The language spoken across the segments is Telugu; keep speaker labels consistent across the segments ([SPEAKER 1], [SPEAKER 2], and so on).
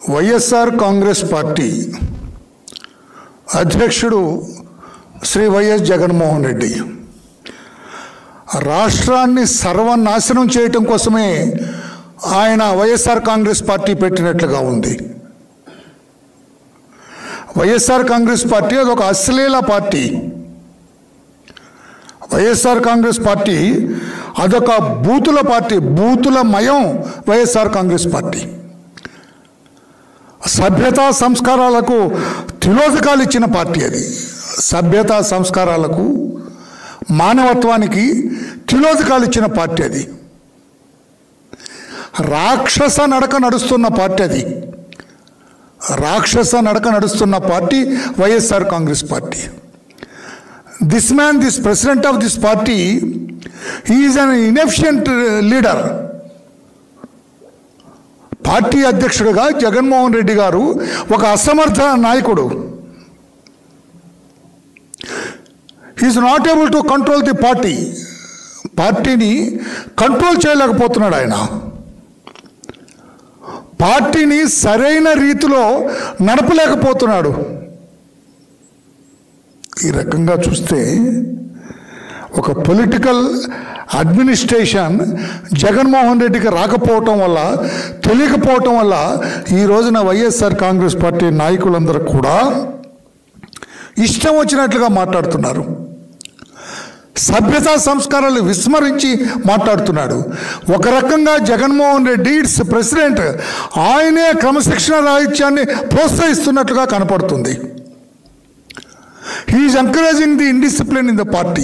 [SPEAKER 1] వైఎస్ఆర్ కాంగ్రెస్ పార్టీ అధ్యక్షుడు శ్రీ వైఎస్ జగన్మోహన్ రెడ్డి రాష్ట్రాన్ని సర్వనాశనం చేయటం కోసమే ఆయన వైఎస్ఆర్ కాంగ్రెస్ పార్టీ పెట్టినట్లుగా ఉంది వైఎస్ఆర్ కాంగ్రెస్ పార్టీ అదొక అశ్లీల పార్టీ వైఎస్ఆర్ కాంగ్రెస్ పార్టీ అదొక బూతుల పార్టీ బూతుల మయం వైఎస్ఆర్ కాంగ్రెస్ పార్టీ సభ్యతా సంస్కారాలకు తిలోదకాలు ఇచ్చిన పార్టీ అది సభ్యతా సంస్కారాలకు మానవత్వానికి తిలోదకాలు ఇచ్చిన పార్టీ అది రాక్షస నడక నడుస్తున్న పార్టీ అది రాక్షస నడక నడుస్తున్న party YSR Congress party this man this president of this party is an inefficient leader party అధ్యక్షుడిగా జగన్మోహన్ రెడ్డి గారు ఒక అసమర్థ నాయకుడు is not able to control the party పార్టీని కంట్రోల్ చేయలేకపోతున్నాడు ఆయన పార్టీని సరైన రీతిలో నడపలేకపోతున్నాడు ఈ రకంగా చూస్తే ఒక పొలిటికల్ అడ్మినిస్ట్రేషన్ జగన్మోహన్ రెడ్డికి రాకపోవటం వల్ల తెలియకపోవటం వల్ల ఈ రోజున వైఎస్ఆర్ కాంగ్రెస్ పార్టీ నాయకులందరూ కూడా ఇష్టం వచ్చినట్లుగా మాట్లాడుతున్నారు సభ్యతా సంస్కారాలు విస్మరించి మాట్లాడుతున్నాడు ఒక రకంగా జగన్మోహన్ రెడ్డి ఇట్స్ ప్రెసిడెంట్ ఆయనే క్రమశిక్షణ రాహిత్యాన్ని ప్రోత్సహిస్తున్నట్లుగా కనపడుతుంది he's encouraging the indiscipline in the party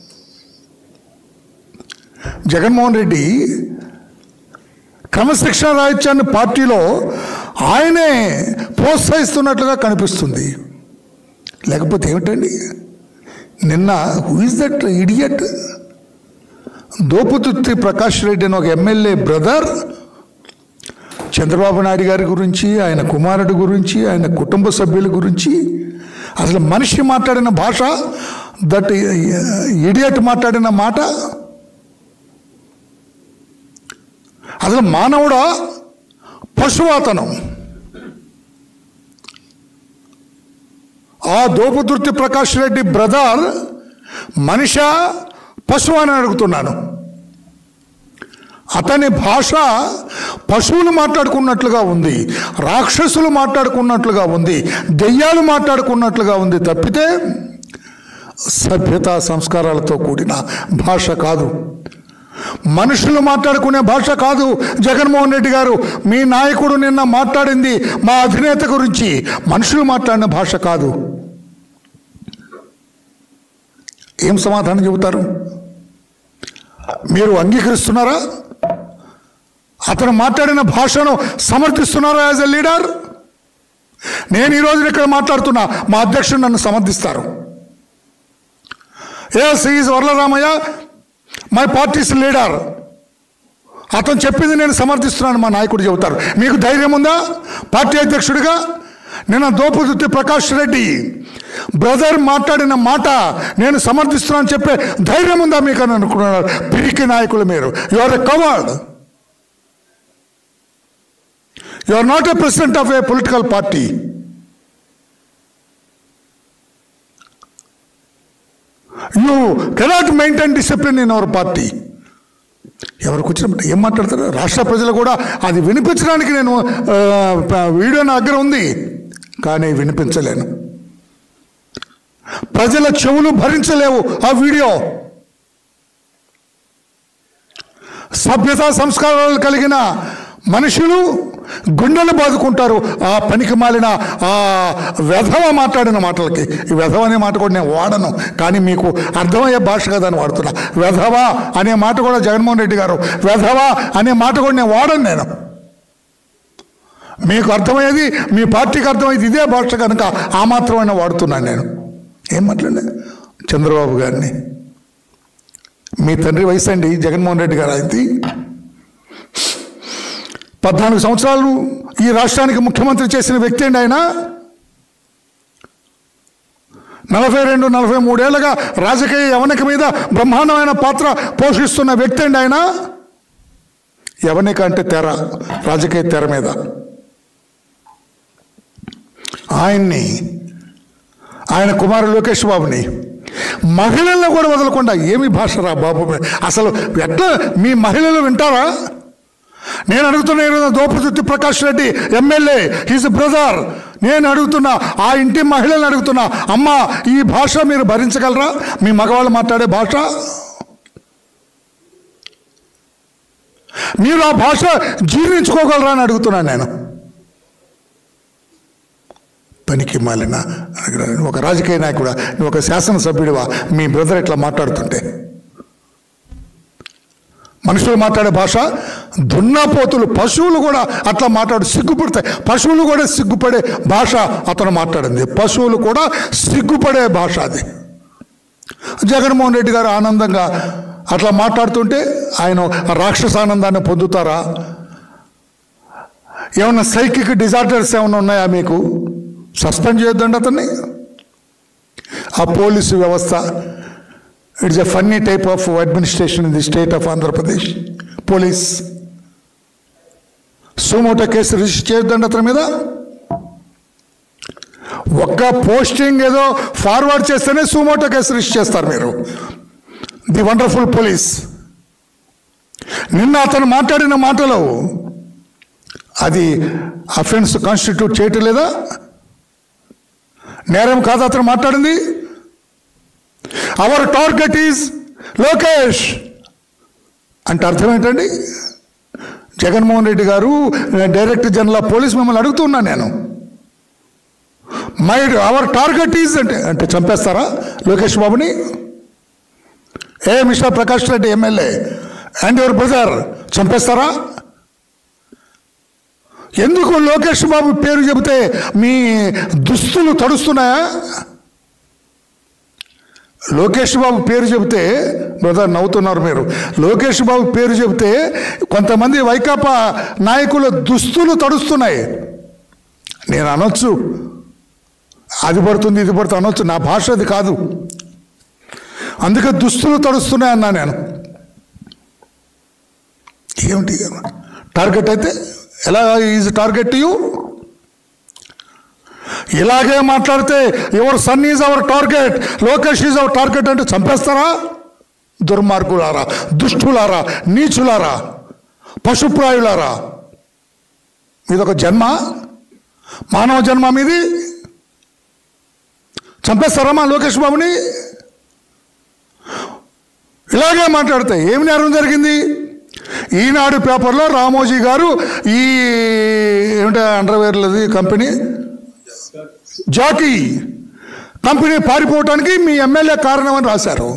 [SPEAKER 1] Jaganmohan Reddy క్రమశిక్షణ రాహిత్యాన్ని పార్టీలో ఆయనే ప్రోత్సహిస్తున్నట్లుగా కనిపిస్తుంది లేకపోతే ఏమిటండి నిన్న who is that idiot Thopudurthi Prakash Reddy అని ఒక ఎమ్మెల్యే బ్రదర్ చంద్రబాబు నాయుడు గారి గురించి ఆయన కుమారుడి గురించి ఆయన కుటుంబ సభ్యుల గురించి అసలు మనిషి మాట్లాడిన భాష దట్ ఇడియట్ మాట్లాడిన మాట అసలు మానవుడా పశువాతనం ఆ దోపుదుర్తి ప్రకాష్ రెడ్డి బ్రదర్ మనిష పశువు అని అడుగుతున్నాను అతని భాష పశువులు మాట్లాడుకున్నట్లుగా ఉంది రాక్షసులు మాట్లాడుకున్నట్లుగా ఉంది దెయ్యాలు మాట్లాడుకున్నట్లుగా ఉంది తప్పితే సభ్యతా సంస్కారాలతో కూడిన భాష కాదు మనుషులు మాట్లాడుకునే భాష కాదు జగన్మోహన్ రెడ్డి గారు మీ నాయకుడు నిన్న మాట్లాడింది మా అధినేత గురించి మనుషులు మాట్లాడిన భాష కాదు ఏం సమాధానం చెబుతారు మీరు అంగీకరిస్తున్నారా అతను మాట్లాడిన భాషను సమర్థిస్తున్నారా యాజ్ ఎ లీడర్ నేను ఈరోజు ఇక్కడ మాట్లాడుతున్నా మా అధ్యక్షుడు నన్ను సమర్థిస్తారు yes is Varla Ramaiah my party's leader అతను చెప్పింది నేను సమర్థిస్తున్నాను మా నాయకుడు చెబుతారు మీకు ధైర్యం ఉందా పార్టీ అధ్యక్షుడిగా నిన్న దోపుదుత్తి ప్రకాష్ రెడ్డి బ్రదర్ మాట్లాడిన మాట నేను సమర్థిస్తున్నాను చెప్పే ధైర్యం ఉందా మీకు అని అనుకున్నారు పిరికి నాయకులు మీరు you are a coward you are not a president of a political party you cannot maintain discipline in our party ఎవరికి వచ్చినప్పుడు ఏం మాట్లాడతారు రాష్ట్ర ప్రజలు కూడా అది వినిపించడానికి నేను ఆ, వీడియో నా దగ్గర ఉంది కానీ వినిపించలేను ప్రజల చెవులు భరించలేవు ఆ వీడియో సభ్యతా సంస్కారాలు కలిగిన మనుషులు గుండెలు బాదుకుంటారు ఆ పనికి మాలిన ఆ వెధవ మాట్లాడిన మాటలకి ఈ వెధవ అనే మాట కూడా నేను వాడను కానీ మీకు అర్థమయ్యే భాష కదా అని వాడుతున్నా వెధవ అనే మాట కూడా జగన్మోహన్ రెడ్డి గారు వెధవ అనే మాట కూడా నేను వాడను నేను మీకు అర్థమయ్యేది మీ పార్టీకి అర్థమయ్యేది ఇదే భాష కనుక ఆ మాత్రమైనా వాడుతున్నాను నేను ఏం మాట్లాడే చంద్రబాబు గారిని మీ తండ్రి వయసు అండి జగన్మోహన్ రెడ్డి గారు అది పద్నాలుగు సంవత్సరాలు ఈ రాష్ట్రానికి ముఖ్యమంత్రి చేసిన వ్యక్తి అండి ఆయన నలభై రెండు నలభై మూడేళ్లుగా రాజకీయ యవనిక మీద బ్రహ్మాండమైన పాత్ర పోషిస్తున్న వ్యక్తి అండి ఆయన యవనిక అంటే తెర రాజకీయ తెర మీద ఆయన్ని ఆయన కుమారు లోకేష్ బాబుని మహిళలను కూడా వదలకుండా ఏమి భాష రా బాబు అసలు ఎట్లా మీ మహిళలు వింటారా నేను అడుగుతున్నా ఈరోజు Thopudurthi Prakash Reddy MLA his brother నేను అడుగుతున్నా ఆ ఇంటి మహిళలను అడుగుతున్నా అమ్మ ఈ భాష మీరు భరించగలరా మీ మగవాళ్ళు మాట్లాడే భాష మీరు ఆ భాష జీర్ణించుకోగలరా అని అడుగుతున్నాను నేను పనికి మాలిన ఒక రాజకీయ నాయకుడా నువ్వు ఒక శాసనసభ్యుడివా మీ బ్రదర్ ఇట్లా మాట్లాడుతుంటే మనుషులు మాట్లాడే భాష దున్నపోతులు పశువులు కూడా అట్లా మాట్లాడు సిగ్గుపడతాయి పశువులు కూడా సిగ్గుపడే భాష అతను మాట్లాడింది పశువులు కూడా సిగ్గుపడే భాష అది జగన్మోహన్ రెడ్డి గారు ఆనందంగా అట్లా మాట్లాడుతుంటే ఆయన రాక్షస ఆనందాన్ని పొందుతారా ఏమన్నా సైకిక్ డిజార్డర్స్ ఏమైనా ఉన్నాయా మీకు సస్పెండ్ చేయొద్దండి అతన్ని ఆ పోలీసు వ్యవస్థ it's a funny type of administration in the state of Andhra Pradesh police suo motu case register చేయొద్దండి అతని మీద ఒక్క పోస్టింగ్ ఏదో ఫార్వర్డ్ చేస్తేనే సుమోటో కేసు రిజిస్టర్ చేస్తారు మీరు ది వండర్ఫుల్ పోలీస్ నిన్న అతను మాట్లాడిన మాటలు అది అఫెన్స్ కాన్స్టిట్యూట్ చేయటం లేదా నేరం కాదు అతను మాట్లాడింది అవర్ టార్గెట్ ఈజ్ లోకేష్ అంటే అర్థం ఏంటండి జగన్మోహన్ రెడ్డి గారు డైరెక్టర్ జనరల్ ఆఫ్ పోలీస్ మిమ్మల్ని అడుగుతున్నా నేను మై అవర్ టార్గెట్ ఈజ్ అంటే అంటే చంపేస్తారా లోకేష్ బాబుని ఏ mister Prakash Reddy MLA and your brother చంపేస్తారా ఎందుకు లోకేష్ బాబు పేరు చెబితే మీ దుస్తులు తడుస్తున్నాయా లోకేష్ బాబు పేరు చెబితే బ్రదర్ నవ్వుతున్నారు మీరు లోకేష్ బాబు పేరు చెబితే కొంతమంది వైకాపా నాయకుల దుస్తులు తడుస్తున్నాయి నేను అనొచ్చు అది పడుతుంది ఇది పడుతుంది అనొచ్చు నా భాష అది కాదు అందుకే దుస్తులు తడుస్తున్నాయి అన్నా నేను ఏమిటి టార్గెట్ అయితే ఎలా ఈజ్ టార్గెట్ యూ ఇలాగే మాట్లాడితే ఎవరు son is our target Lokesh is our target అంటే చంపేస్తారా దుర్మార్గులారా దుష్టులారా నీచులారా పశుప్రాయులారా మీదొక జన్మ మానవ జన్మ మీది చంపేస్తారా మా లోకేష్ బాబుని ఇలాగే మాట్లాడితే ఏమి నేరం జరిగింది ఈనాడు పేపర్లో రామోజీ గారు ఈ ఏమిటా అండర్వేర్లది కంపెనీ జాకీ కంపెనీ పారిపోవటానికి మీ ఎమ్మెల్యే కారణం అని రాశారు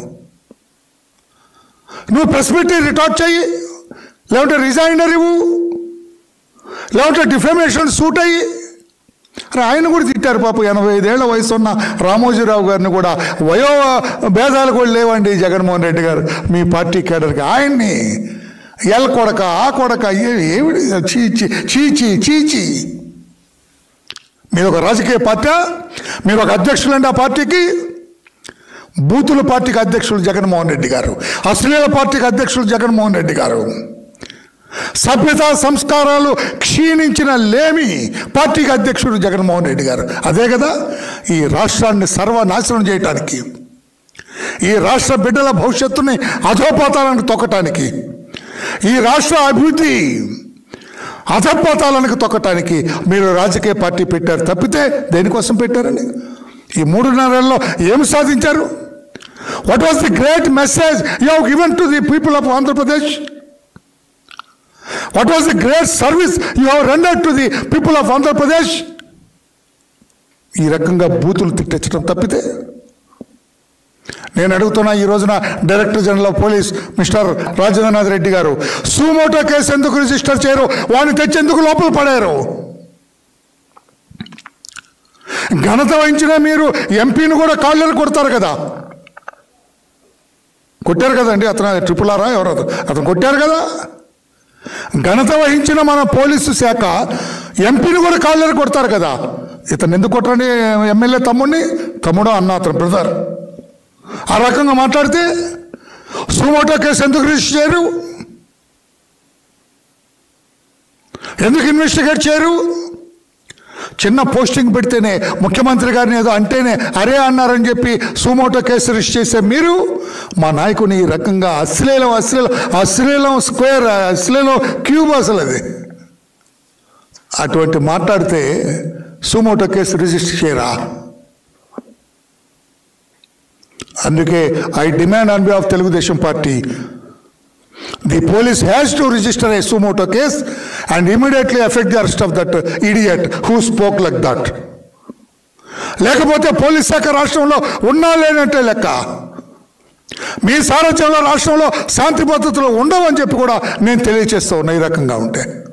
[SPEAKER 1] నువ్వు ప్రెస్ పెట్టి రిటార్ట్ చెయ్యి లేకుంటే రిజైనర్ ఇవ్వు లేకుంటే డిఫెమేషన్ సూట్ అయ్యి అరే ఆయన కూడా తిట్టారు పాప ఎనభై ఐదేళ్ల వయసు ఉన్న రామోజీరావు గారిని కూడా వయో భేదాలు కూడా లేవండి జగన్మోహన్ రెడ్డి గారు మీ పార్టీ కేడర్కి ఆయన్ని ఎల్ కొడక ఆ కొడక ఏ- ఏమిటి చీచి చీచి చీచి మీరు ఒక రాజకీయ పార్టీ మీరు ఒక అధ్యక్షులండి ఆ పార్టీకి బూతుల పార్టీకి అధ్యక్షులు జగన్మోహన్ రెడ్డి గారు అశ్లీల పార్టీకి అధ్యక్షులు జగన్మోహన్ రెడ్డి గారు సభ్యత సంస్కారాలు క్షీణించిన లేమి పార్టీకి అధ్యక్షుడు జగన్మోహన్ రెడ్డి గారు అదే కదా ఈ రాష్ట్రాన్ని సర్వనాశనం చేయటానికి ఈ రాష్ట్ర బిడ్డల భవిష్యత్తుని అధోపాతాలకు తొక్కటానికి ఈ రాష్ట్ర అభివృద్ధి అధపాతాలకు తొక్కటానికి మీరు రాజకీయ పార్టీ పెట్టారు తప్పితే దేనికోసం పెట్టారండి ఈ మూడున్నరేళ్ళలో ఏం సాధించారు what was the great message you have given to the people of Andhra Pradesh what was the great service you have render to the people of Andhra Pradesh ఈ రకంగా బూతులు తిట్టించడం తప్పితే నేను అడుగుతున్నా ఈ రోజున director general of police mister Rajendranath Reddy garu suo motu case ఎందుకు రిజిస్టర్ చేయరు వాడిని తెచ్చేందుకు లోపల పడారు ఘనత వహించిన మీరు ఎంపీని కూడా కాళ్ళని కొడతారు కదా కొట్టారు కదండి అతను ట్రిపుల్ ఆరా ఎవరు అతను? అతను కొట్టారు కదా ఘనత వహించిన మన పోలీసు శాఖ ఎంపీని కూడా కాళ్ళని కొడతారు కదా ఇతను ఎందుకు కొట్టండి ఎమ్మెల్యే తమ్ముడిని తమ్ముడు అన్న అతను బ్రదర్ ఆ రకంగా మాట్లాడితే సుమోటో కేసు ఎందుకు రిజిస్టర్ చేయరు ఎందుకు ఇన్వెస్టిగేట్ చేయరు చిన్న పోస్టింగ్ పెడితేనే ముఖ్యమంత్రి గారిని ఏదో అంటేనే అరే అన్నారని చెప్పి సుమోటో కేసు రిజిస్టర్ చేసే మీరు మా నాయకుని ఈ రకంగా అశ్లీలం అశ్లీలం అశ్లీలం స్క్వేర్ అశ్లీలం క్యూబ్ అసలు అది అటువంటి మాట్లాడితే సుమోటో కేసు రిజిస్టర్ చేయరా అందుకే I demand on behalf Telugu Desam party the police has to register a suo motu case and immediately effect the arrest of that idiot who spoke like that లేకపోతే పోలీస్ శాఖ రాష్ట్రంలో ఉన్నా లేనట్టే లెక్క మీ సారథ్యంలో రాష్ట్రంలో శాంతి భద్రతలు ఉండవని చెప్పి కూడా నేను తెలియచేస్తా ఉన్నా ఈ రకంగా ఉంటే